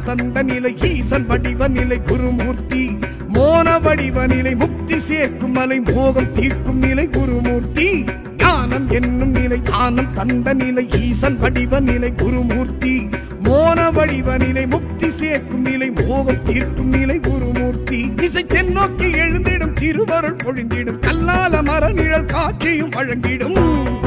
தந்த நிலை ஈசன் வடிவ நிலை குருமூர்த்தி மோன வடிவ நிலை முக்தி சேர்க்கும் மலை மோகம் தீர்க்கும் நிலை குருமூர்த்தி ஞானம் என்னும் நிலை தானம் தந்த நிலை ஈசன் வடிவ நிலை குருமூர்த்தி மோன வடிவ நிலை முக்தி சேர்க்கும் நிலை மோகம் தீர்க்கும் நிலை குருமூர்த்தி இசை தென்னோக்கி எழுந்திடும் திருவருள் பொழிந்திடும் கல்லால மர நிழல் காட்சியும் வழங்கிடும்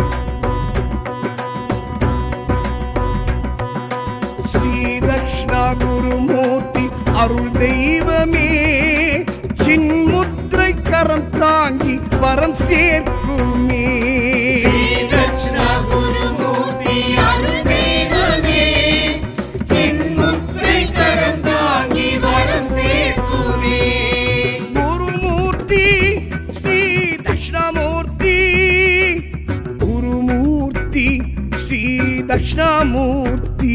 ஸ்ரீ தக்ஷணா குருமூர்த்தி அருள் தெய்வமே சின்முத்திரை கரம் தாங்கி வரம் சேர்க்குமே தட்சிணா குருமூர்த்தி அருள் தெய்வமே சின்முத்திரை கரம் தாங்கி வரம் சேர்க்குமே குருமூர்த்தி ஸ்ரீ தக்ஷணாமூர்த்தி குருமூர்த்தி ஸ்ரீ தக்ஷணாமூர்த்தி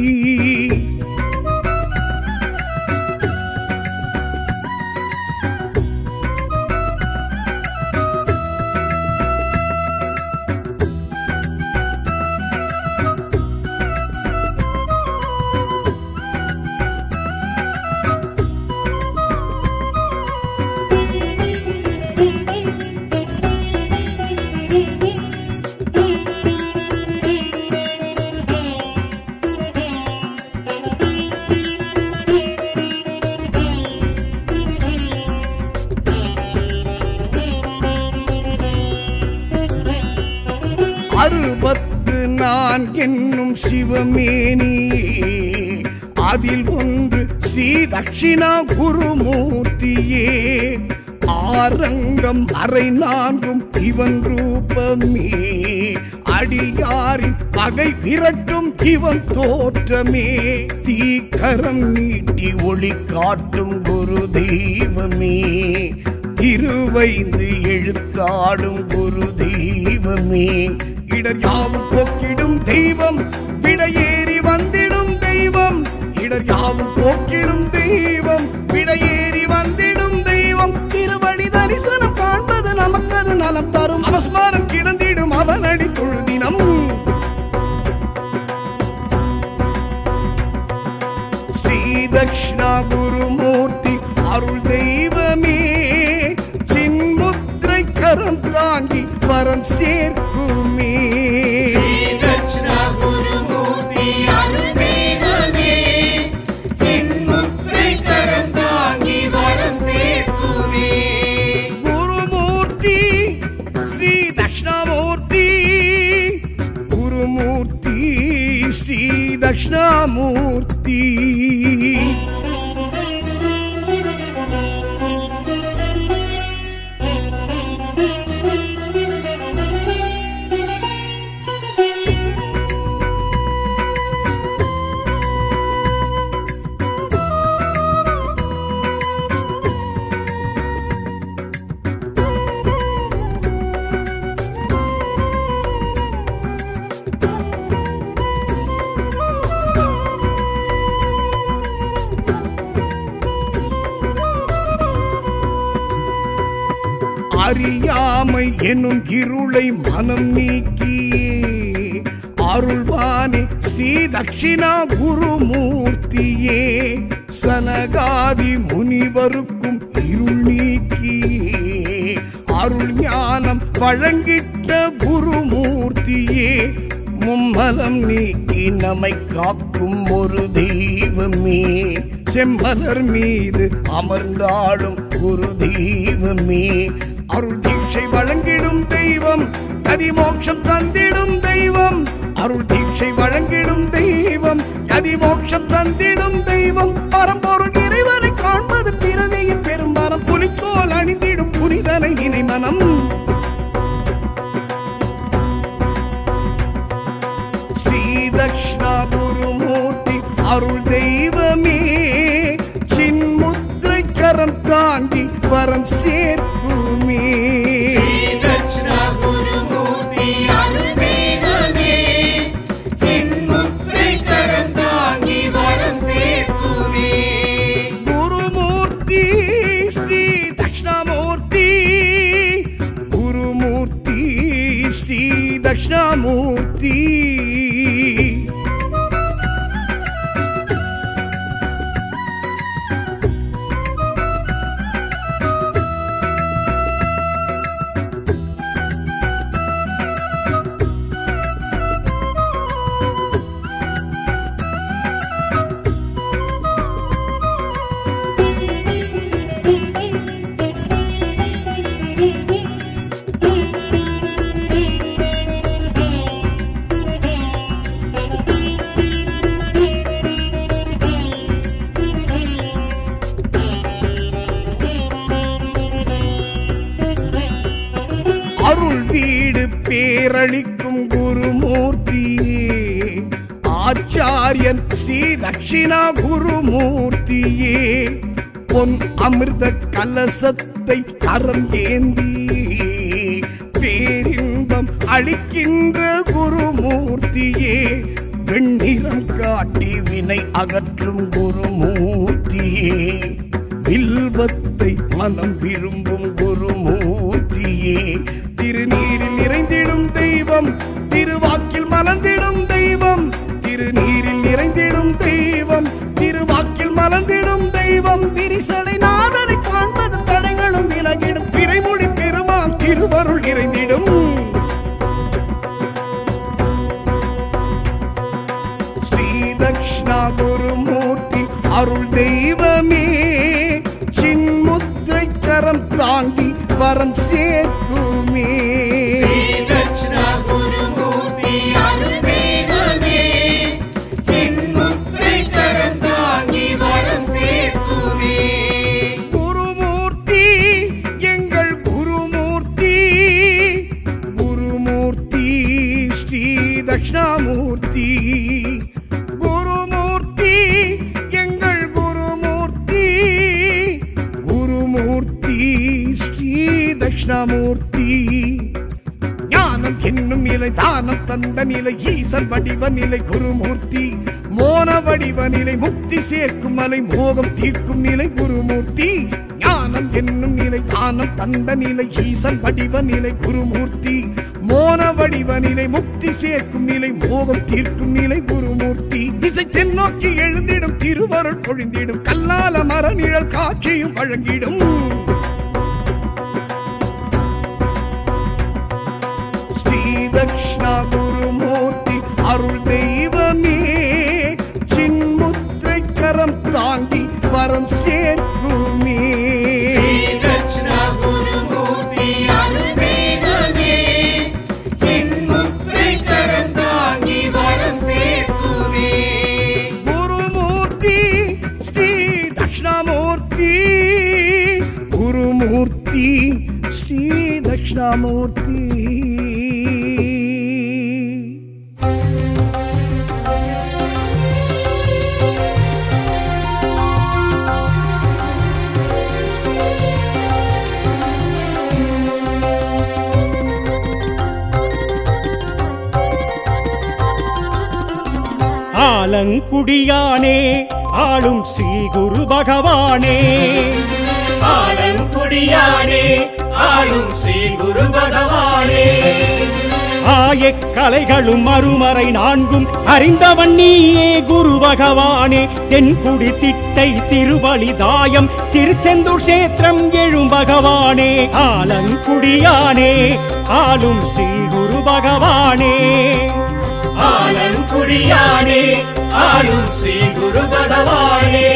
அறுபத்து நான் என்னும் சிவமேனியே அதில் ஒன்று ஸ்ரீ தட்சிணா குருமூர்த்தியே ஆரங்கம் அரை நான்கும் இவன் ரூபமே அடியாரின் பகை விரட்டும் இவன் தோற்றமே தீக்கரம் நீட்டி ஒளி காட்டும் குரு தெய்வமே திருவைந்து எழுத்தாடும் குரு தெய்வமே இடர் யாவும் போக்கிடும் தெய்வம் விடையேறி வந்திடும் தெய்வம் இடர் யாவும் போக்கிடும் தெய்வம் விடையேறி வந்திடும் தெய்வம் திருவடி தரிசனம் காண்பது நமக்கது நலம் தரும் அவஸ்மாரம் கிடந்திடும் அவனடி தொழுதினம் ஸ்ரீ தக்ஷணா குருமூர்த்தி அருள் தெய்வமே சின்முத்திரை கரம் தாங்கி வரம் சேர்க்குமே தட்சிணா குருமூர்த்தி அருள் தெய்வமே சின்முத்திரை கரம் தாங்கி வரம் சேர்க்குமே குருமூர்த்தி ஸ்ரீ தக்ஷணாமூர்த்தி குருமூர்த்தி ஸ்ரீ தக்ஷணாமூர்த்தி அறியாமை எனும் இருளை மனம் நீக்கியே அருள்வானே ஸ்ரீ தட்சிணா குருமூர்த்தியே சனகாதி முனிவருக்கும் இருள் நீக்கியே அருள் ஞானம் வழங்கிட்ட குருமூர்த்தியே மும்மலம் நீக்கி நம்மை காக்கும் ஒரு தெய்வமே செம்மலர் மீது அமர்ந்தாடும் ஒரு தெய்வமே அருள் தீட்சை வழங்கிடும் தெய்வம் கதிமோட்சம் தந்திடும் தெய்வம் அருள் தீட்சை வழங்கிடும் தெய்வம் கதிமோட்சம் தந்திடும் தெய்வம் பரம்பொருள் இறைவனை காண்பது பிறவியின் பெரும்பரம் புலித்தோல் அணிந்திடும் புனிதனை நினை மனம் ஸ்ரீ தக்ஷணா குருமூர்த்தி அருள் தெய்வமே சின்முத்திரை கரம் தாங்கி வரம் சேர்க்குமே தட்சிணா குருமூர்த்தி அருள் தெய்வமே சின்முத்திரை கரம் தாங்கி வரம் சேர்க்குமே குருமூர்த்தி ஸ்ரீ தக்ஷணாமூர்த்தி குருமூர்த்தி ஸ்ரீ தக்ஷணாமூர்த்தி ஆச்சாரியன் ஸ்ரீ தட்சிணா குருமூர்த்தியே பொன் அமிர்த கலசத்தை கரம் ஏந்தி பேரின்பம் அளிக்கின்ற குருமூர்த்தியே வெண்ணிறம் காட்டி வினை அகற்றும் குருமூர்த்தியே வில்வத்தை மனம் விரும்பும் குருமூர்த்தியே திருநீரில் நிறைந்திடும் தெய்வம் திருவாக்கில் மலர்ந்திடும் தெய்வம் திருநீரில் நிறைந்திடும் தெய்வம் திருவாக்கில் மலர்ந்திடும் தெய்வம் விரிசடை நாதனை காண்பது தடைகளும் விலகிடும் பிறைமுடி பெருமான் திருவருள் நிறைந்திடும் ஸ்ரீ தக்ஷ்ணா குருமூர்த்தி அருள் தெய்வமே சின்முத்திரை கரம் தாங்கி வரம் சேர்க்குமே தட்சிணா குருமூர்த்தி அருள் தெய்வமே சின்முத்திரை கரம் தாங்கி வரம் சேர்க்குமே குருமூர்த்தி எங்கள் குருமூர்த்தி குருமூர்த்தி ஸ்ரீ தட்சிணாமூர்த்தி குருமூர்த்தி எங்கள் குருமூர்த்தி குருமூர்த்தி ஸ்ரீ தட்சிணாமூர்த்தி ஞானம் என்னும் நிலை தானம் தந்த நிலை ஈசன் வடிவ நிலை குருமூர்த்தி மோன வடிவ நிலை முக்தி சேர்க்கும் மலை மோகம் தீர்க்கும் நிலை குருமூர்த்தி ஞானம் என்னும் நிலை தானம் தந்த நிலை ஈசன் வடிவ நிலை குருமூர்த்தி மோன வடிவ நிலை முக்தி சேர்க்கும் நிலை மோகம் தீர்க்கும் நிலை குருமூர்த்தி திசை தென்னோக்கி எழுந்திடும் திருவருள் பொழிந்திடும் கல்லால மர நிழல் காட்சியும் வழங்கிடும் ஸ்ரீ தக்ஷ்ணா குருமூர்த்தி அருள் தெய்வமே சின்முத்திரை கரம் தாங்கி வரம் சேர்க்குமே தட்சிணா குருமூர்த்தி அருள் தெய்வமே சின்முத்திரை கரம் தாங்கி வரம் சேர்க்குமே குருமூர்த்தி ஸ்ரீ தக்ஷணாமூர்த்தி குருமூர்த்தி ஸ்ரீ தக்ஷணாமூர்த்தி ஆலங்குடியானே ஆளும் ஸ்ரீ குரு பகவானே ஆலங்குடியானே ஆளும் ஸ்ரீ குரு பகவானே ஆயக் கலைகளும் மறுமறை நான்கும் அறிந்தவன் நீயே குரு பகவானே தென்குடி திட்டை திருவழிதாயம் திருச்செந்தூர் கஷேத்திரம் எழும் பகவானே ஆலங்குடியானே ஆளும் ஸ்ரீ குரு பகவானே ஆலங்குடியானே ஆளும் ஸ்ரீ குரு பகவானே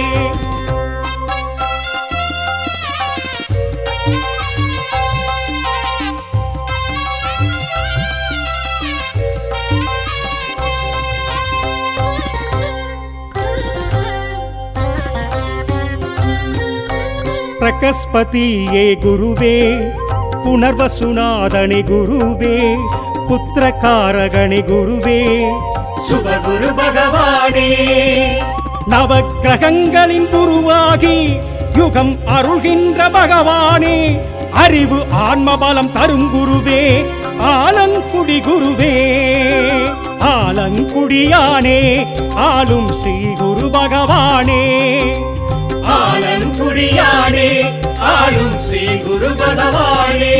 பிரகஸ்பதியே குருவே புனர்வசுநாதனி குருவே புத்திரகாரகணி குருவே சுபகுரு பகவானே நவக்கிரகங்களின் குருவாகி யுகம் அருள்கின்ற பகவானே அறிவு ஆன்மபலம் தரும் குருவே ஆலங்குடி குருவே ஆலங்குடியானே ஆளும் ஸ்ரீ குரு பகவானே ஆலங்குடியானே ஆளும் ஸ்ரீ குரு பகவானே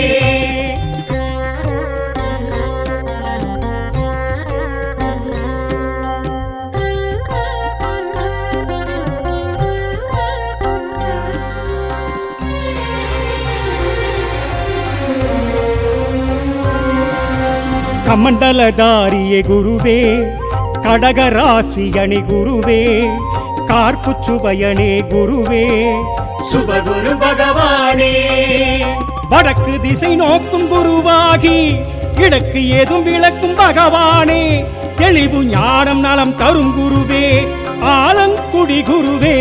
கமண்டலதாரியே குருவே கடகராசியணி குருவே கார்ப்புச்சுபயனே குருவே சுபகுரு பகவானே வடக்கு திசை நோக்கும் குருவாகி கிழக்கு ஏதும் விளக்கும் பகவானே தெளிவு ஞானம் நலம் தரும் குருவே ஆலங்குடி குருவே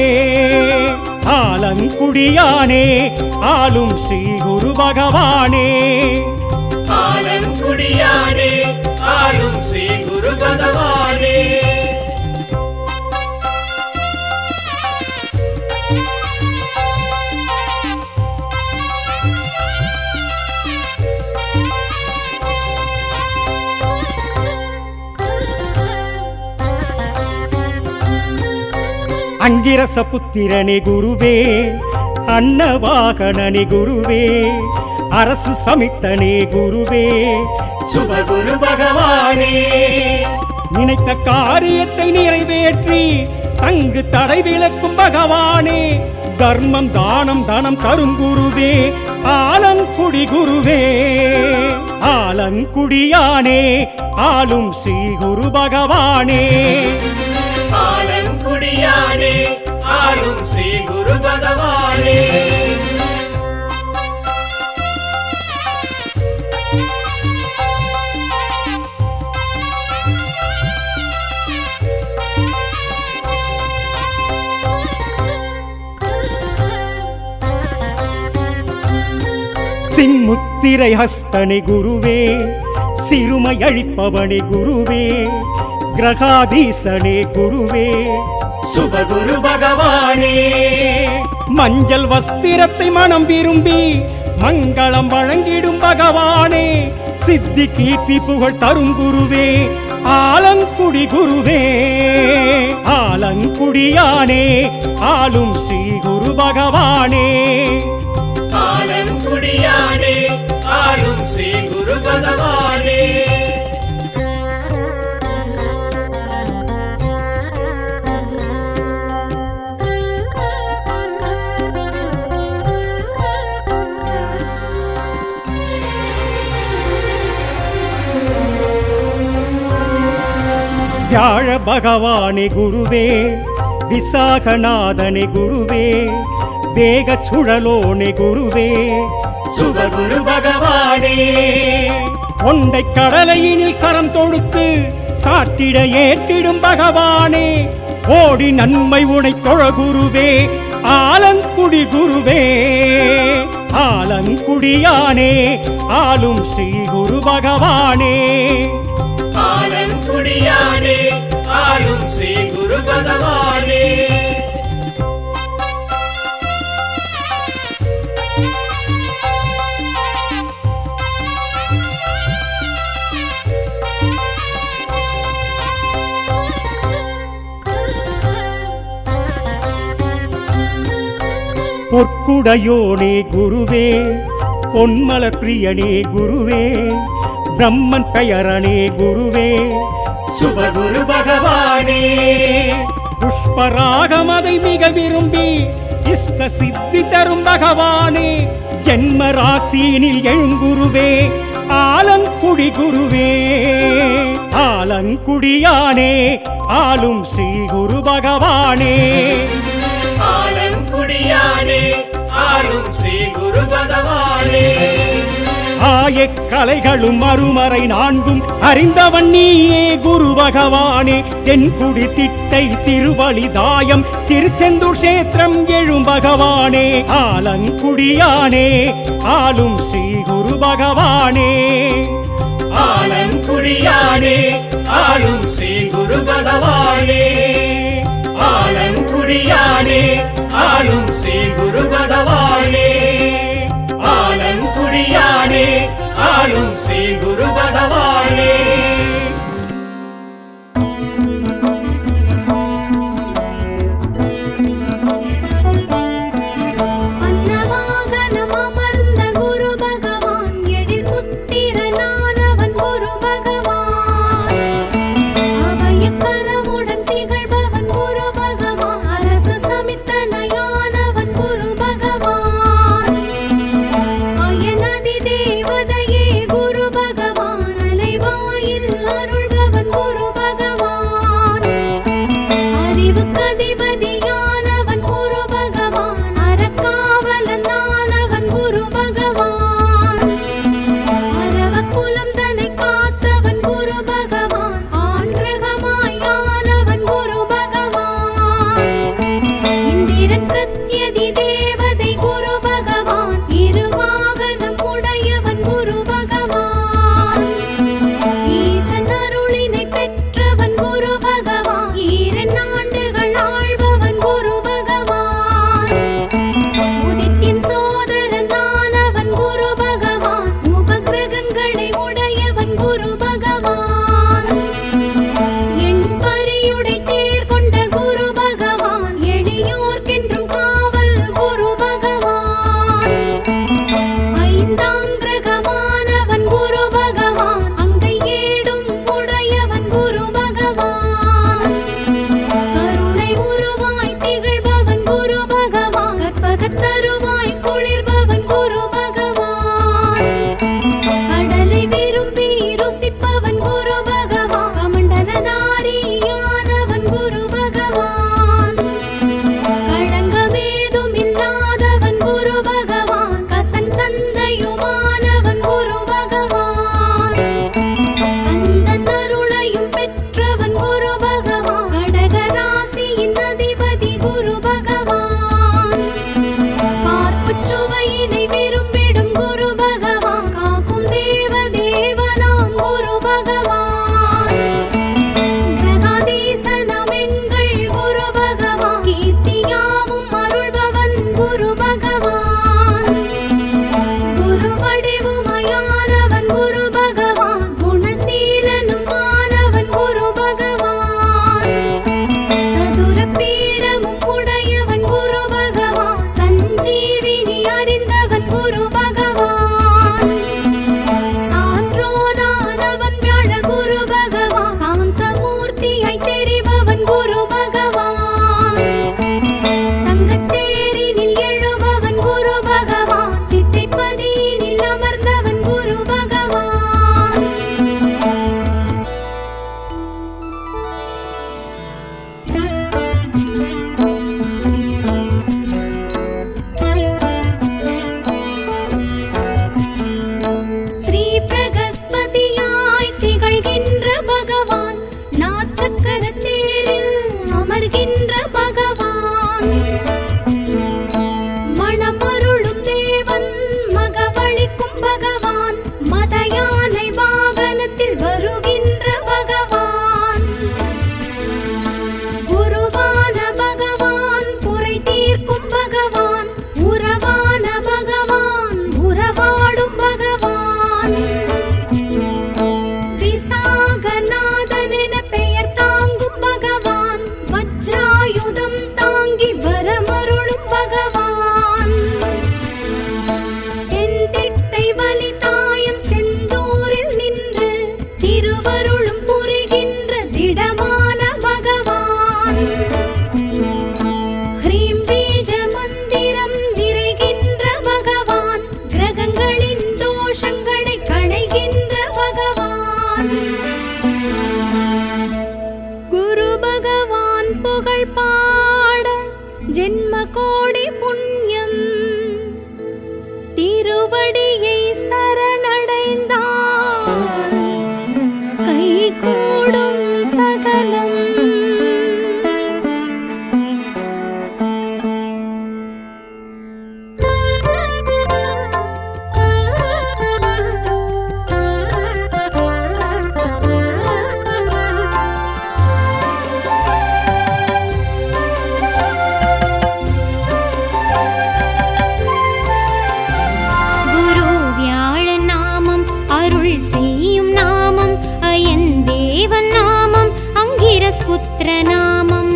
ஆலங்குடியானே ஆளும் ஸ்ரீ குரு பகவானே ஆலங்குடியானே ஆளும் ஸ்ரீ குரு பகவானே அங்கிரச புத்திரனே குருவே அன்னவாகனனே குருவே அரசு சமித்தனே குருவே சுபகுரு பகவானே நினைத்த காரியத்தை நிறைவேற்றி தங்கு தடை விளக்கும் பகவானே தர்மம் தானம் தனம் தரும் குருவே ஆலங்குடி குருவே ஆலங்குடியானே ஆளும் ஸ்ரீ குரு பகவானே ஆலங்குடியானே ஆளும் ஸ்ரீ குரு பகவானே சின்முத்திரை ஹஸ்தனே குருவே சிறுமை அழிப்பவனே குருவே கிரகாதீசனே குருவே சுபகுரு பகவானே மஞ்சள் வஸ்திரத்தை மனம் விரும்பி மங்களம் வழங்கிடும் பகவானே சித்தி கீர்த்தி புகழ் தரும் குருவே ஆலங்குடி குருவே ஆலங்குடியானே ஆளும் ஸ்ரீ குரு பகவானே ஆலங்குடியானே ஆளும் ஸ்ரீ குரு பகவானே வியாழ பகவானே குருவே விசாகநாதனே குருவே வேக சுழலோனே குருவே சுபகுரு பகவானே ஒண்டை கடலையினில் சரம் தொடுத்து சாட்டிட ஏற்றிடும் பகவானே ஓடி நன்மை உனை தொழ குருவே ஆலங்குடி குருவே ஆலங்குடியானே ஆளும் ஸ்ரீ குரு பகவானே ஆலங்குடியானே ஆளும் ஸ்ரீ குரு பகவானே பொற்குடையோனே குருவே பொன்மலர் பிரியனே குருவே பிரம்மன் பெயரனே குருவே சுபகுரு பகவானே புஷ்பராகம் அதை மிக விரும்பி இஷ்ட சித்தி தரும் பகவானே ஜென்ம ராசியினில் எழுங்குருவே ஆலங்குடி குருவே ஆலங்குடியானே ஆளும் ஸ்ரீ குரு பகவானே ஆலங்குடியானே ஆளும் ஸ்ரீ குரு பகவானே ஆயக் கலைகளும் மறுமறை நான்கும் அறிந்தவன் நீயே குரு பகவானே தென்குடி திட்டை திருவழிதாயம் திருச்செந்தூர் கஷேத்திரம் எழும் பகவானே ஆலங்குடியானே ஆளும் ஸ்ரீ குரு பகவானே ஆலங்குடியானே ஆளும் ஸ்ரீ குரு பகவானே ஆலங்குடியானே ஆளும் ஸ்ரீ குரு பகவானே ஆலங்குடியானே ஆளும் ஸ்ரீ குரு பகவானே அன்னவாகனம் அமர்ந்த குரு பகவான் எழில் புத்திரனானவன் குரு பகவான் அபயக்கரமுடன் திகழ்பவன் குரு பகவான் அரச சமித்தனையானவன் குரு பகவான் அயனதி தேவதையே குரு பகவான் அலைவாயில் அருள்பவன் குரு பகவான் அறிவுக்கு அதிபதியானவன் குரு பகவான் அறக்காவலனானவன் குரு பகவான் அரவக்குலம் தன்னை காத்தவன் குரு பகவான் ஆண்கிரகமாயானவன் குரு பகவான் வருகின்ற பகவான் மணமருளும் தேவன் மகவழிக்கும் பகவான் மத யானை வாகனத்தில் வருகின்ற பகவான் குருவான பகவான் குறை தீர்க்கும் பகவான் உறவான பகவான் உறவாடும் பகவான் விசாகநாதன் என பெயர் தாங்கும் பகவான் வஜ்ராயுதம் தாங்கி வரமருளும் பகவான் தென்திட்டை வலி தாயம் செந்தூரில் நின்று திருவருளும் புரிகின்ற திடமான பகவான் ஹ்ரீம் பீஜ மந்திரம் நிறைகின்ற பகவான் கிரகங்களின் தோஷங்களை களைகின்ற பகவான் குரு பகவான் புகழ் பாட ஜென்ம கோடி புண்ணியம் திருவடியை சரணடைந்தால் கை கூடும் சகலம் குரு வியாழ நாமம் அருள் செய்யும் நாமம் அயன் தேவன் நாமம் அங்கிரஸ் புத்திர நாமம்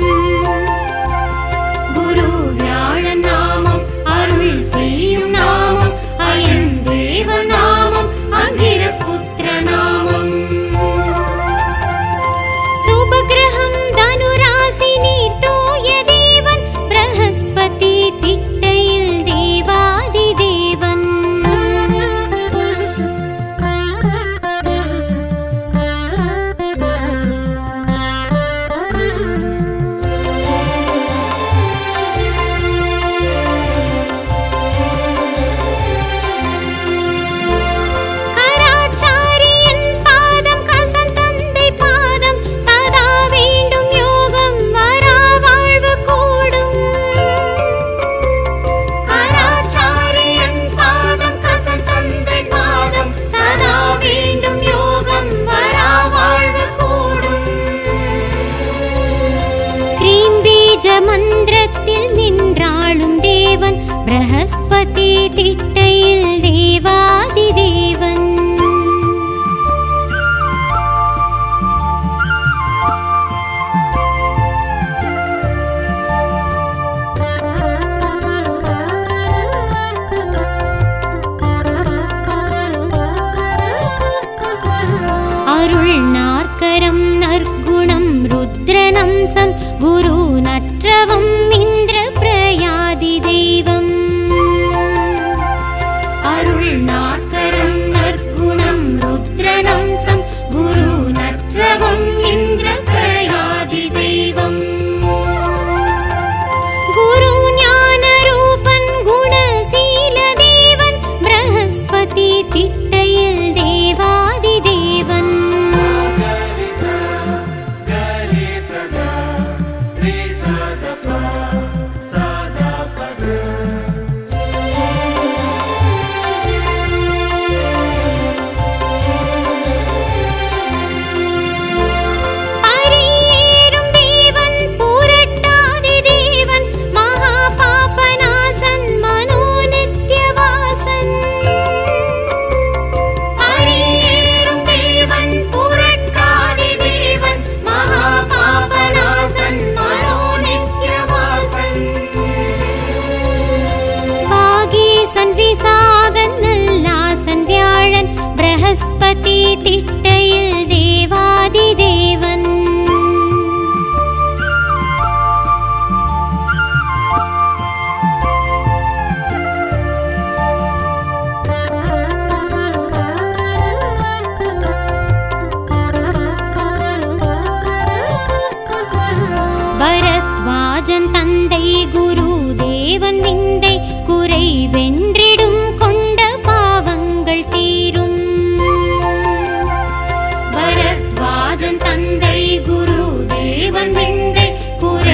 குரு வியாழ நாமம் அருள் செய்யும் நாமம் அயன் தேவன் நாமம் அங்கிரஸ் புத்திர நாமம் சுபகிரகம் தனுராசி நீர் தூய தேவன் பிரகஸ்பதி திட்டையில் தேவாதி தேவன் கராச்சாரியன் பாதம் கசன் தந்தை பாதம் சதா வேண்டும் யோகம் வரா வாழ்வு கூடும் கராச்சாரியன் பாதம் கசன் தந்தை பாதம் சதா வேண்டும் யோகம் வரா வாழ்வு கூடும் க்ரீம் பீஜ மந்திரத்தில் நின்றாளும் தேவன் பிரகஸ்பதி திட்டையில் தேவாதி தேவன் அருள் நாற்கரம் நற்குணம் ருத்ரநம்சம் குரு நற்றவம் இந்திர பிரயாதி தெய்வம் அருள் நாற்கரம் நற்குணம் ருத்ரநம்சம் குரு நற்றவம் இந்திர பிரயாதி தெய்வம் குரு ஞான ரூபன் குணசீல தேவன் பிரகஸ்பதி திட்டையில் தேவாதி தேவன் அரியேறும் தேவன் பூரட்டாதி தேவன் மகா பாபநாசன் மனோ நித்யவாசன் அரியேறும் தேவன் பூரட்டாதி தேவன் மகா பாபநாசன் மனோ நித்யவாசன் பாகீசன் விசாகன் நல்லாசன் வியாழன் பிரகஸ்பதி திட்டையில் தேவாதி தேவன் பரத்வாஜன் தந்தை குரு தேவன் விந்தை குறை வென்றிடும் கொண்ட பாவங்கள் தீரும் பரத்வாஜன் தந்தை குரு தேவன் விந்தை குறை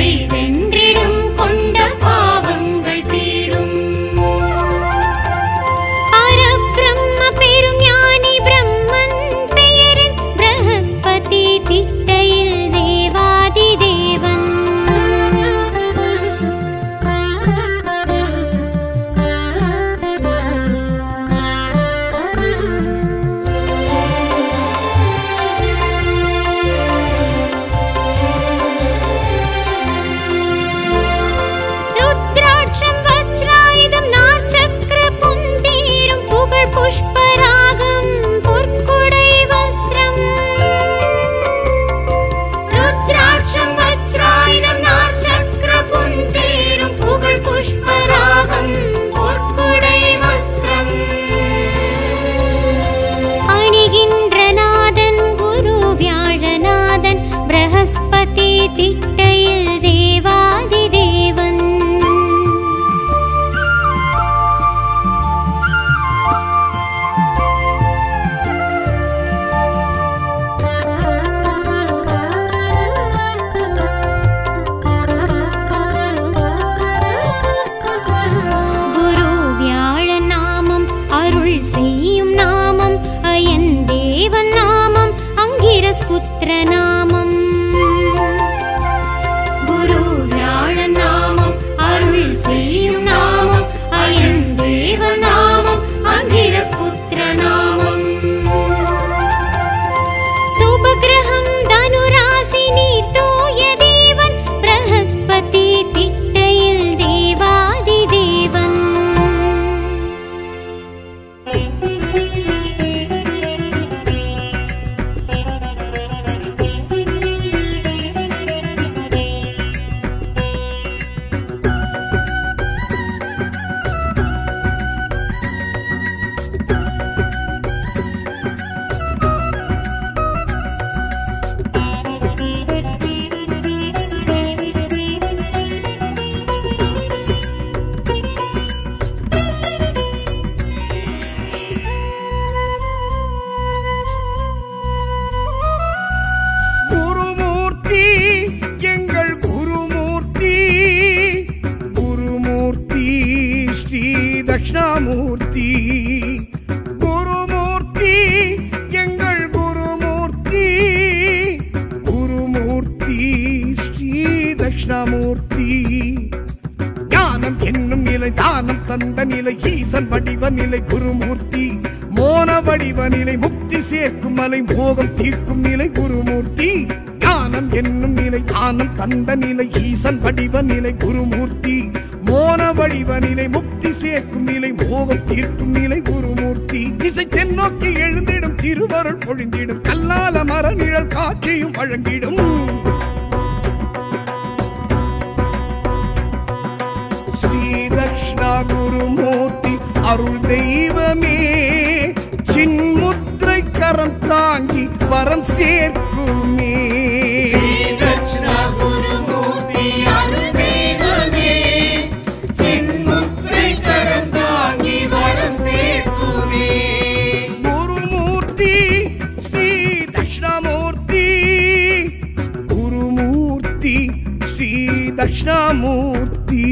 தட்சிணாமூர்த்தி ஞானம் என்னும் நிலை தானம் தந்த நிலை ஈசன் வடிவ நிலை குருமூர்த்தி மோன வடிவ நிலை முக்தி சேர்க்கும் மலை மோகம் தீர்க்கும் நிலை குருமூர்த்தி ஞானம் என்னும் நிலை தானம் தந்த நிலை ஈசன் வடிவ நிலை குருமூர்த்தி மோன வடிவ நிலை முக்தி சேர்க்கும் நிலை மோகம் தீர்க்கும் நிலை குருமூர்த்தி இசை தென்னோக்கி எழுந்திடும் திருவருள் பொழிந்திடும் கல்லால மர நிழல் காட்சியும் வழங்கிடும் ஸ்ரீ தக்ஷணா குருமூர்த்தி அருள் தெய்வமே சின்முத்திரை கரம் தாங்கி வரம் சேர்க்குமே தட்சிணா குருமூர்த்தி அருள் தெய்வமே சின்முத்திரை கரம் தாங்கி வரம் சேர்க்குமே குருமூர்த்தி ஸ்ரீ தட்சிணாமூர்த்தி குருமூர்த்தி ஸ்ரீ தட்சிணாமூர்த்தி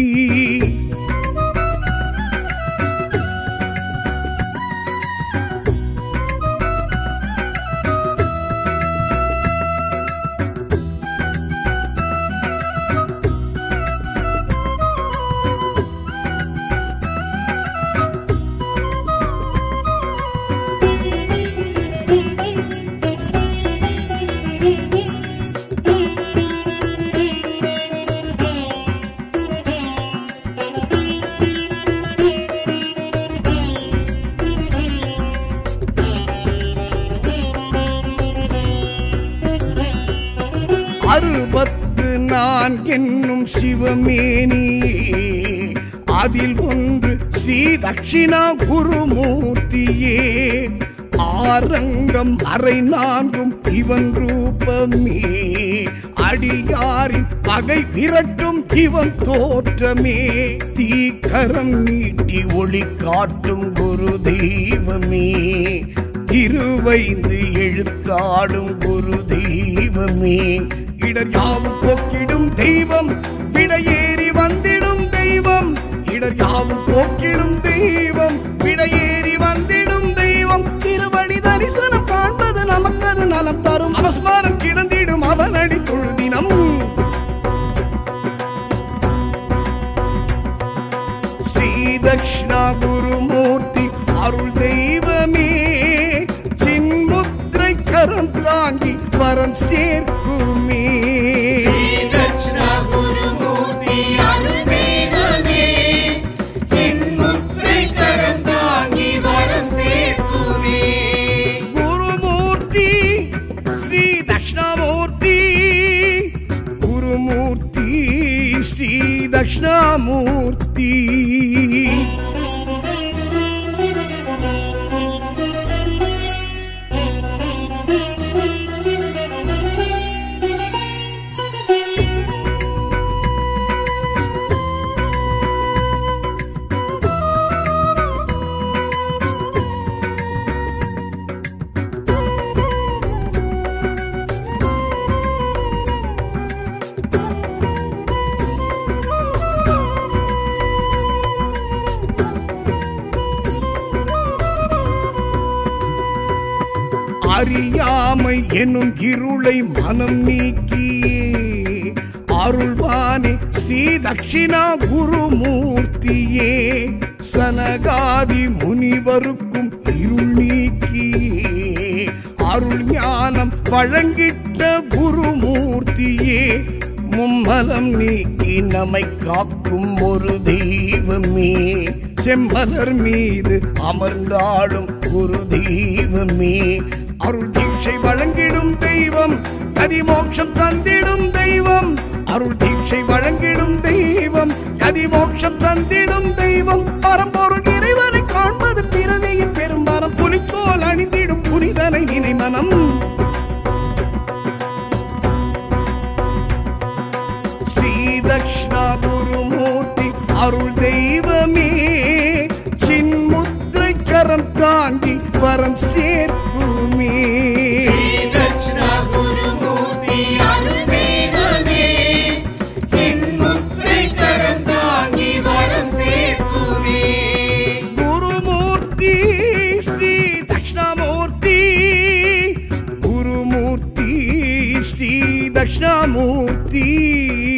அறுபத்து நான் என்னும் சிவமேனியே அதில் ஒன்று ஸ்ரீ தட்சிணா குருமூர்த்தியே ஆரங்கம் அறை நான்கும் இவன் ரூபமே அடியாரின் பகை விரட்டும் இவன் தோற்றமே தீக்கரம் நீட்டி ஒளி காட்டும் குரு தெய்வமே திருவைந்து எழுத்தாடும் குரு தெய்வமே இடர் யாவும் போக்கிடும் தெய்வம் விடையேறி வந்திடும் தெய்வம் இடர் யாவும் போக்கிடும் தெய்வம் விடையேறி வந்திடும் தெய்வம் திருவடி தரிசனம் காண்பது நமக்கது நலம் தரும் அவஸ்மாரம் கிடந்திடும் அவனடி தொழுதினம் ஸ்ரீ தக்ஷணா குருமூர்த்தி அருள் தெய்வமே சின்முத்திரை கரம் தாங்கி வரம் சேர்க்குமே தட்சிணா குருமூர்த்தி அருள் தெய்வமே சின்முத்திரை கரம் தாங்கி வரம் சேர்க்குமே குருமூர்த்தி ஸ்ரீ தக்ஷணாமூர்த்தி குருமூர்த்தி ஸ்ரீ தக்ஷணாமூர்த்தி அறியாமை எனும் இருளை மனம் நீக்கியே அருள்வானே ஸ்ரீ தட்சிணா குருமூர்த்தியே சனகாதி முனிவருக்கும் இருள் நீக்கியே அருள் ஞானம் வழங்கிட்ட குருமூர்த்தியே மும்மலம் நீக்கி நம்மை காக்கும் ஒரு தெய்வமே செம்மலர் மீது அமர்ந்தாடும் ஒரு தெய்வமே அருள் தீட்சை வழங்கிடும் தெய்வம் கதிமோட்சம் தந்திடும் தெய்வம் அருள் தீட்சை வழங்கிடும் தெய்வம் கதிமோட்சம் தந்திடும் தெய்வம் பரம்பொருள் இறைவனை காண்பது பிறவியின் பெரும்பரம் புலித்தோல் அணிந்திடும் புனிதனை நினை மனம் ஸ்ரீ தக்ஷணா குருமூர்த்தி அருள் தெய்வமே சின்முத்திரை கரம் தாங்கி வரம் சேர்க்குமே தட்சிணா குருமூர்த்தி அருள் தெய்வமே சின்முத்திரை கரம் தாங்கி வரம் சேர்க்குமே குருமூர்த்தி ஸ்ரீ தக்ஷணாமூர்த்தி குருமூர்த்தி ஸ்ரீ தக்ஷணாமூர்த்தி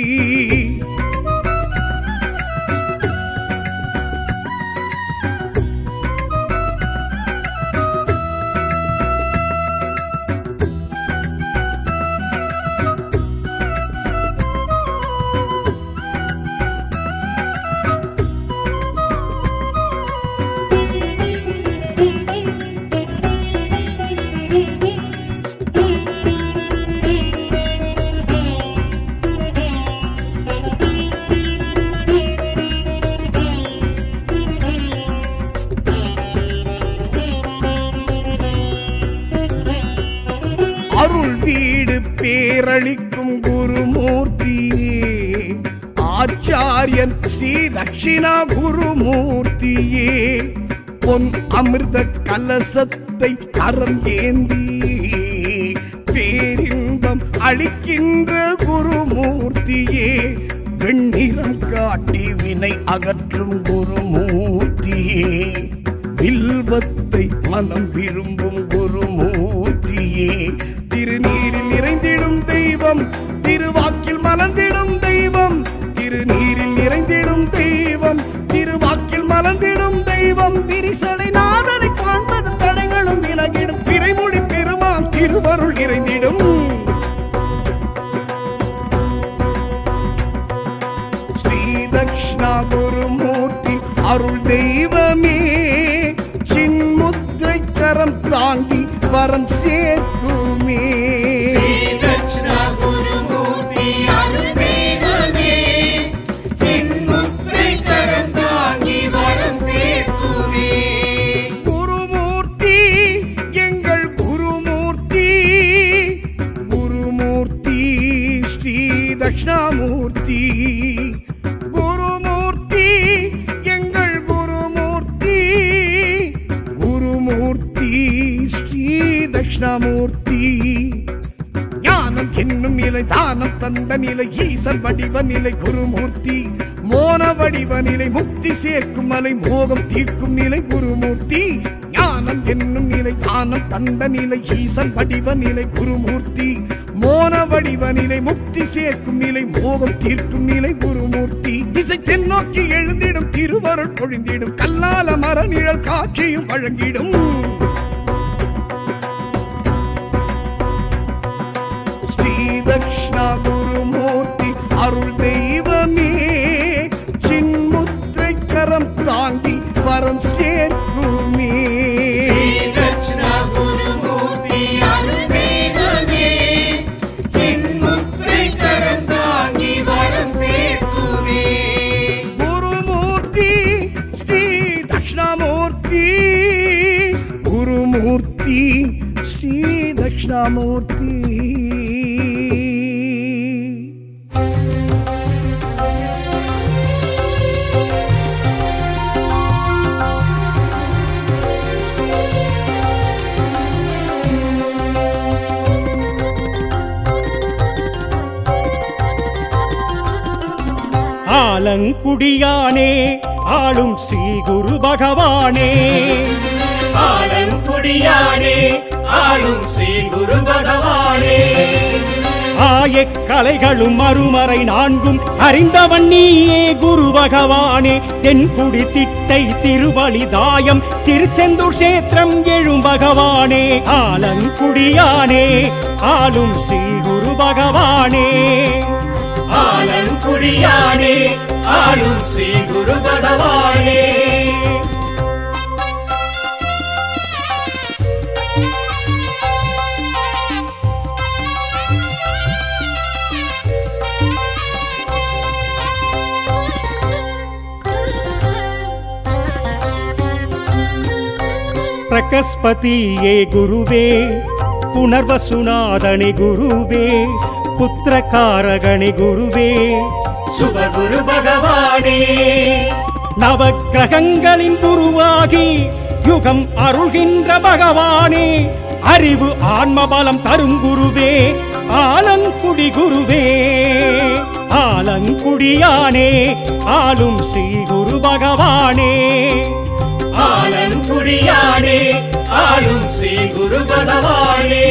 அளிக்கும் குருமூர்த்தியே ஆச்சாரியன் ஸ்ரீ தட்சிணா குருமூர்த்தியே பொன் அமிர்த கலசத்தை கரம் ஏந்தி பேரின்பம் அளிக்கின்ற குருமூர்த்தியே வெண்ணிறம் காட்டி வினை அகற்றும் குருமூர்த்தியே வில்வத்தை மனம் விரும்பும் குருமூர்த்தியே திருநீரில் நிறைந்திடும் தெய்வம் திருவாக்கில் மலர்ந்திடும் தெய்வம் திருநீரில் நிறைந்திடும் தெய்வம் திருவாக்கில் மலர்ந்திடும் தெய்வம் விரிசடை நாதனை காண்பது தடைகளும் விலகிடும் திரைமுடி பெருமான் திருவருள் நிறைந்திடும் ஸ்ரீ தக்ஷணா குருமூர்த்தி அருள் தெய்வமே சின்முத்திரை கரம் தாங்கி வரம் சேர்க்குமே தட்சிணா குருமூர்த்தி அருள் தெய்வமே சின்முத்திரை கரம் தாங்கி வரம் சேர்க்குமே குருமூர்த்தி எங்கள் குருமூர்த்தி குருமூர்த்தி ஸ்ரீ தட்சிணாமூர்த்தி குருமூர்த்தி எங்கள் குருமூர்த்தி குருமூர்த்தி ஸ்ரீ தட்சிணாமூர்த்தி ஞானம் என்னும் நிலை தானம் தந்த நிலை ஈசன் வடிவ நிலை குருமூர்த்தி மோன வடிவ நிலை முக்தி சேர்க்கும் மலை மோகம் தீர்க்கும் நிலை குருமூர்த்தி ஞானம் என்னும் நிலை தானம் தந்த நிலை ஈசன் வடிவ நிலை குருமூர்த்தி மோன வடிவ நிலை முக்தி சேர்க்கும் நிலை மோகம் தீர்க்கும் நிலை குருமூர்த்தி திசை தென்னோக்கி எழுந்திடும் திருவருள் பொழிந்திடும் கல்லால மர நிழல் காட்சியும் வழங்கிடும் ஸ்ரீ தக்ஷணா குருமூர்த்தி அருள் தெய்வமே சின்முத்திரை கரம் தாங்கி வரம் சேர்க்குமே தட்சிணா குருமூர்த்தி அருள் தெய்வமே சின்முத்திரை கரம் தாங்கி வரம் சேர்க்குமே குருமூர்த்தி ஸ்ரீ தக்ஷணாமூர்த்தி குருமூர்த்தி ஸ்ரீ தக்ஷணாமூர்த்தி ஆலங்குடியானே ஆளும் ஸ்ரீ குரு பகவானே ஆலங்குடியானே ஆளும் ஸ்ரீ குரு பகவானே ஆயக்கலைகளும் மறுமறை நான்கும் அறிந்தவன் நீயே குரு பகவானே தென்குடி திட்டை திருவழிதாயம் திருச்செந்தூர் கஷேத்திரம் எழும் பகவானே ஆலங்குடியானே ஆளும் ஸ்ரீ குரு பகவானே ஆலங்குடியானே ஆளும் ஸ்ரீ குரு பகவானே பிரகஸ்பதியே குருவே புனர்வசுநாதனி குருவே புத்திரகாரகணி குருவே சுபகுரு பகவானே நவக்கிரகங்களின் குருவாகி யுகம் அருள்கின்ற பகவானே அறிவு ஆன்மபலம் தரும் குருவே ஆலங்குடி குருவே ஆலங்குடியானே ஆளும் ஸ்ரீ குரு பகவானே ஆலங்குடியானே ஆளும் ஸ்ரீ குரு பகவானே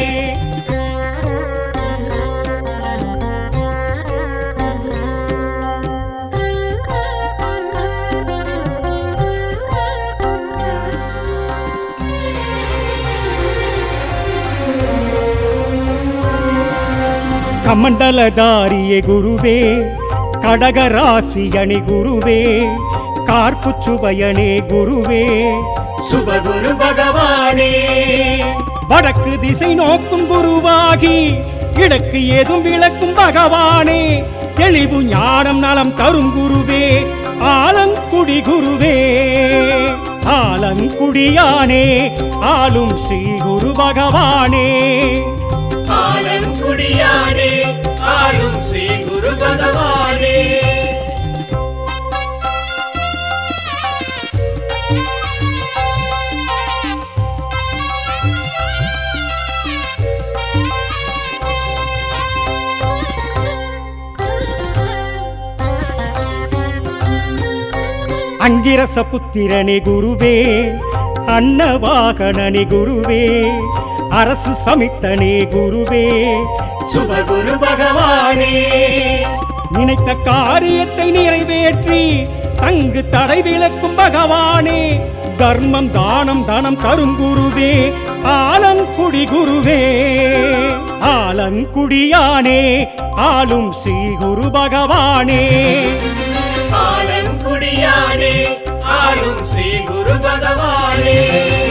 கமண்டலதாரியே குருவே கடகராசி அணி குருவே கார்ப்புச்சுபயனே குருவே சுபகுரு பகவானே வடக்கு திசை நோக்கும் குருவாகி கிழக்கு ஏதும் விளக்கும் பகவானே தெளிவு ஞானம் நலம் தரும் குருவே ஆலங்குடி குருவே ஆலங்குடியானே ஆளும் ஸ்ரீ குரு பகவானே ஆலங்குடி ஆலங்குடியானே ஆளும் ஸ்ரீ குரு பகவானே அங்கிரச புத்திரனே குருவே அன்னவாகனனே குருவே அரசு சமித்தனே குருவே சுபகுரு பகவானே நினைத்த காரியத்தை நிறைவேற்றி தங்கு தடை விளக்கும் பகவானே தர்மம் தானம் தனம் தரும் குருவே ஆலங்குடி குருவே ஆலங்குடியானே ஆளும் ஸ்ரீ குரு பகவானே ஆலங்குடியானே ஆளும் ஸ்ரீ குரு பகவானே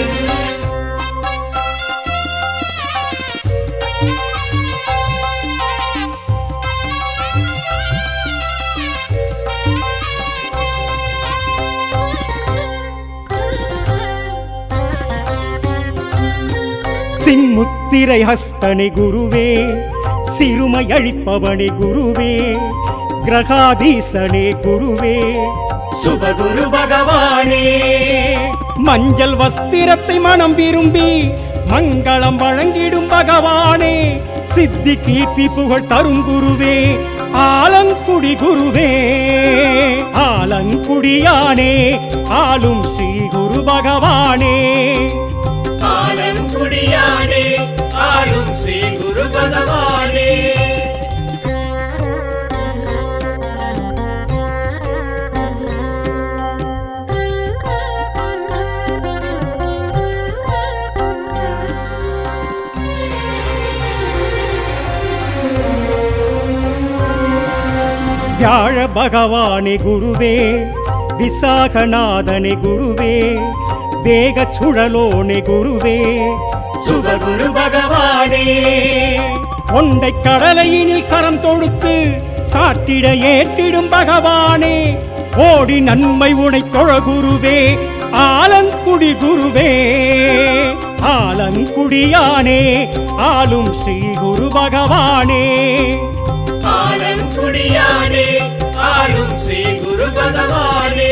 சின்முத்திரை ஹஸ்தனே குருவே சிறுமை அழிப்பவனே குருவே கிரகாதீசனே குருவே சுபகுரு பகவானே மஞ்சள் வஸ்திரத்தை மனம் விரும்பி மங்களம் வழங்கிடும் பகவானே சித்தி கீர்த்தி புகழ் தரும் குருவே ஆலங்குடி குருவே ஆலங்குடியானே ஆளும் ஸ்ரீ குரு பகவானே ஆலங்குடியானே ஆளும் ஸ்ரீ குரு பகவானே வியாழ பகவானே குருவே விசாகநாதனே குருவே வேக சுழலோனே குருவே சுபகுரு பகவானே கொண்டை கடலையினில் சரம் தொடுத்து சாட்டிட ஏற்றிடும் பகவானே கோடி நன்மை உனை தொழ குருவே ஆலங்குடி குருவே ஆலங்குடியானே ஆளும் ஸ்ரீ குரு பகவானே ஆலங்குடியானே ஆளும் ஸ்ரீ குரு பகவானே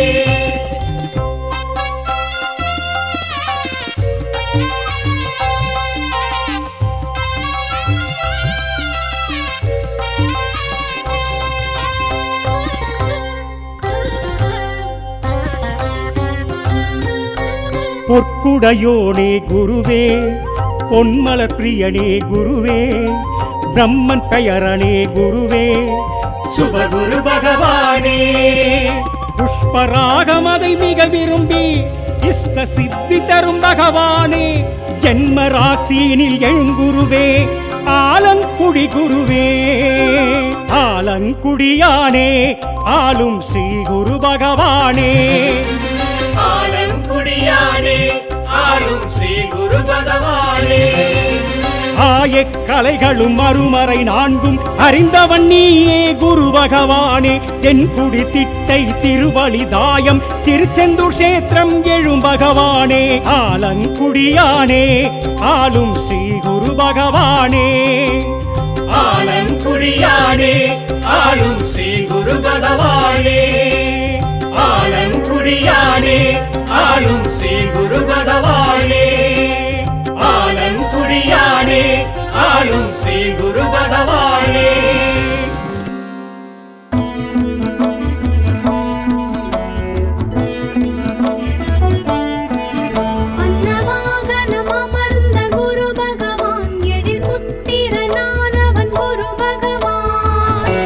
பொற்குடையோனே குருவே பொன்மலர் பிரியனே குருவே பிரம்மன் பெயரனே குருவே சுபகுரு பகவானே புஷ்பராகம் அதை மிக விரும்பி இஷ்ட சித்தி தரும் பகவானே ஜென்ம ராசியினில் எழுங்குருவே ஆலங்குடி குருவே ஆலங்குடியானே ஆளும் ஸ்ரீ குரு பகவானே ஆலங்குடியானே ஆளும் ஸ்ரீ குரு பகவானே ஆயக் கலைகளும் மறுமறை நான்கும் அறிந்தவன் நீயே குரு பகவானே தென்குடி திட்டை திருவழிதாயம் திருச்செந்தூர் கஷேத்திரம் எழும் பகவானே ஆலங்குடியானே ஆளும் ஸ்ரீ குரு பகவானே ஆலங்குடியானே ஆளும் ஸ்ரீ குரு பகவானே ஆலங்குடியானே ஆளும் ஸ்ரீ குரு பகவானே ஆலங்குடியானே ஆளும் ஸ்ரீ குரு பகவானே அன்னவாகனம் அமர்ந்த குரு பகவான் எழில் புத்திரனானவன் குரு பகவான்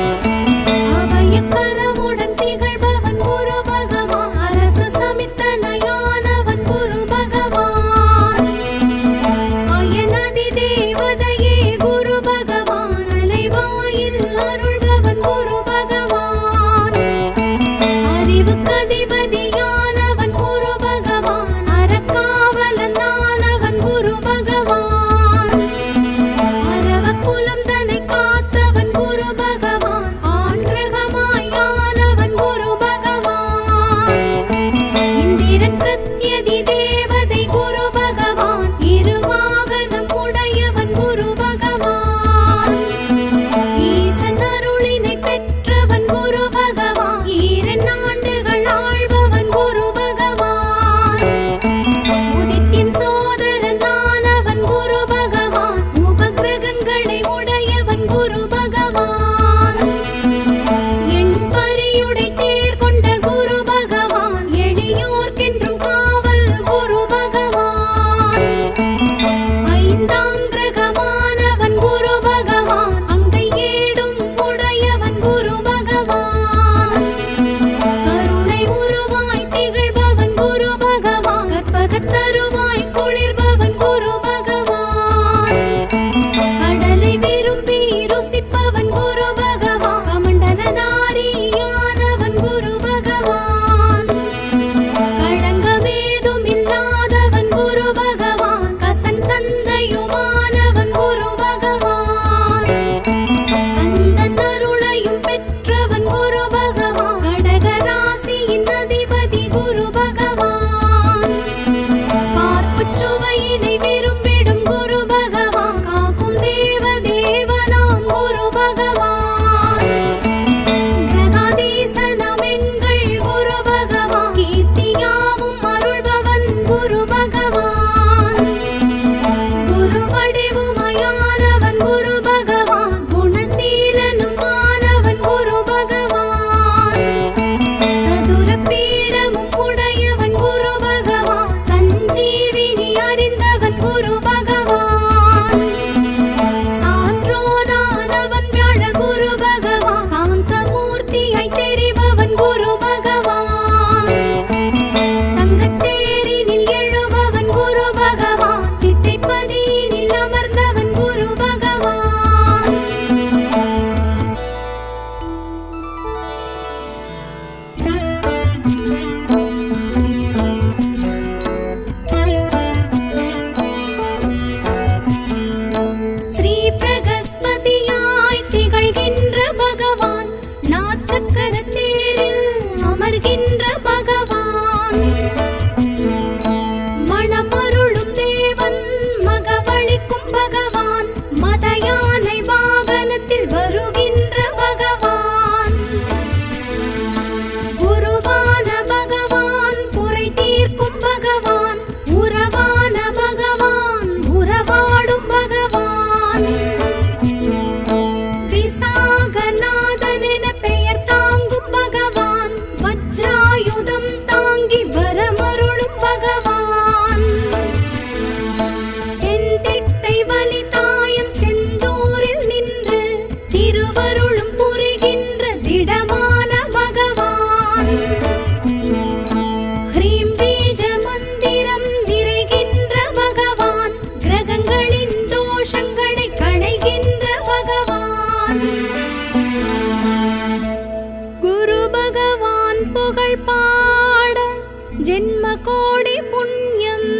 புகழ் பாட ஜென்ம கோடி புண்ணியம்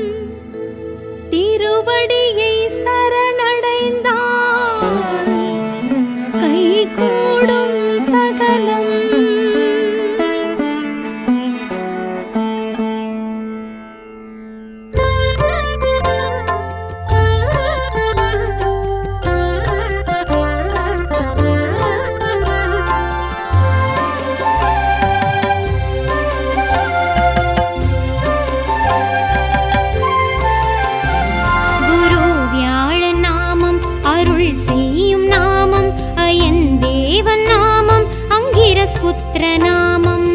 திருவடியை சரணடைந்தார் கை கூடும் சகலம் குரு வியாழ நாமம் அருள் செய்யும் நாமம் அயன் தேவன் நாமம் அங்கிரஸ் புத்திர நாமம்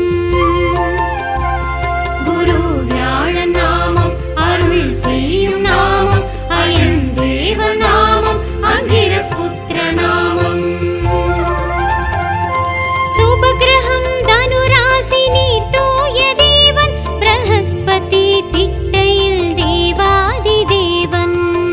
குரு வியாழ நாமம் அருள் செய்யும் நாமம் அயன் தேவன் நாமம் அங்கிரஸ் புத்திர நாமம் சுபகிரகம் தனுராசி நீர் தூய தேவன் பிரகஸ்பதி திட்டையில் தேவாதி தேவன்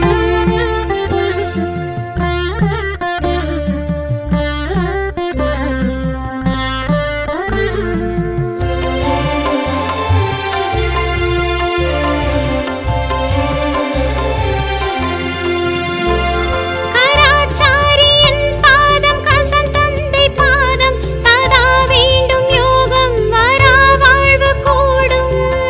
கராச்சாரியன் பாதம் கசன் தந்தை பாதம் சதா வேண்டும் யோகம் வரா வாழ்வு கூடும்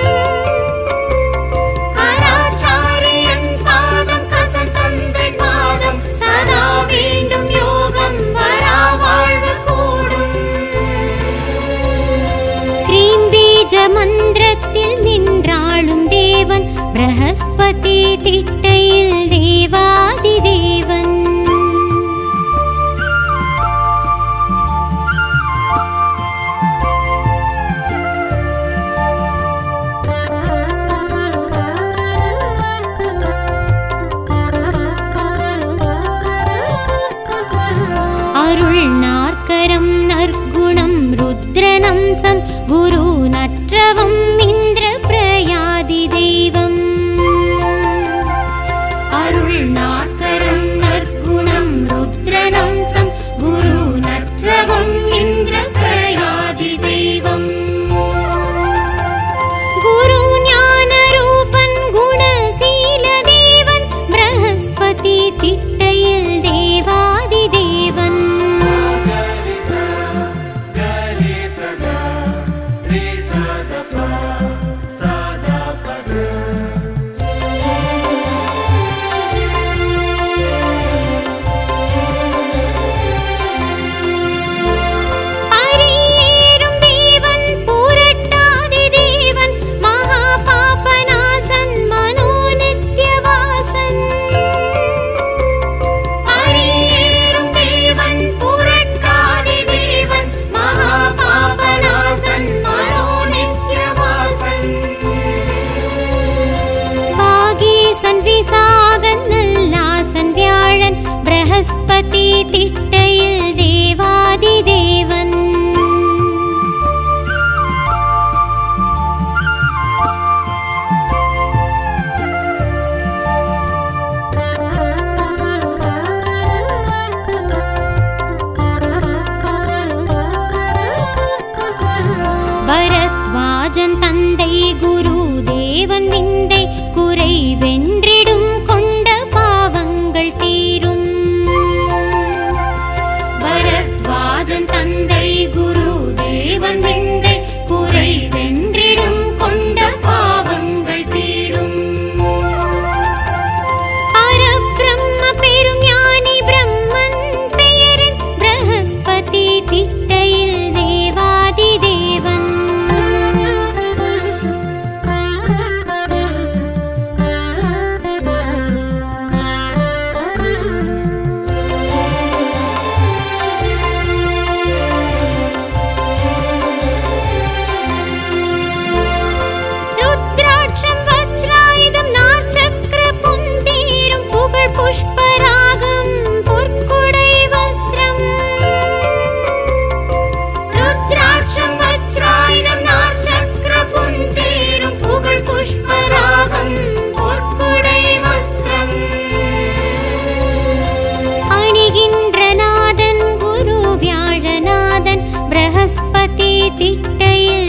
கராச்சாரியன் பாதம் கசன் தந்தை பாதம் சதா வேண்டும் யோகம் வரா வாழ்வு கூடும் கிரீம் பீஜ மந்திரத்தில் நின்றாளும் தேவன் பிரகஸ்பதி திட்டையில் தேவாதி தேவன் அருள் நாற்கரம் நற்குணம் ருத்ரநம்சம் குரு நற்றவம் இந்திர பிரயாதி தெய்வம் அருள் நாற்கரம் நற்குணம் ருத்ரநம்சம் குரு நற்றவம் இந்திர பிரயாதி தெய்வம் குரு ஞான ரூபன் குணசீல தேவன் பிரகஸ்பதி திட்டையில் தேவாதி தேவன் அரியேறும் தேவன் பூரட்டாதி தேவன் மகா பாபநாசன் மனோ நித்யவாசன் அரியேறும் தேவன் பூரட்டாதி தேவன் மகா பாபநாசன் மனோ நித்யவாசன் பாகீசன் விசாகன் நல்லாசன் வியாழன் பிரகஸ்பதி திட்டையில் தேவாதி தேவன் பரத்வாஜன் தந்தை குரு தேவன் விந்தை குறை வென்றிடும் கொண்ட பாவங்கள் தீரும் பரத்வாஜன் தந்தை குரு தேவன் விந்தை குறை வென்றிடும் கொண்ட பாவங்கள் தீரும் பரபிரம்ம பெரும் ஞானி பிரம்மன் பெயரின் பிரகஸ்பதி திட்டையில் தேவாதி தேவன் ருத்ராட்சம் வஜ்ராயுதம் நாற்சக்கர புந்தீரும் புகழ் புஷ்பராகம் பொற்குடை வஸ்திரம் ருத்ராட்சம் வஜ்ராயுதம் நாற்சக்கர புந்தீரும் புகழ் புஷ்பராகம் பொற்குடை வஸ்திரம் அணிகின்ற நாதன் குரு வியாழநாதன் பிரகஸ்பதி திட்டையில்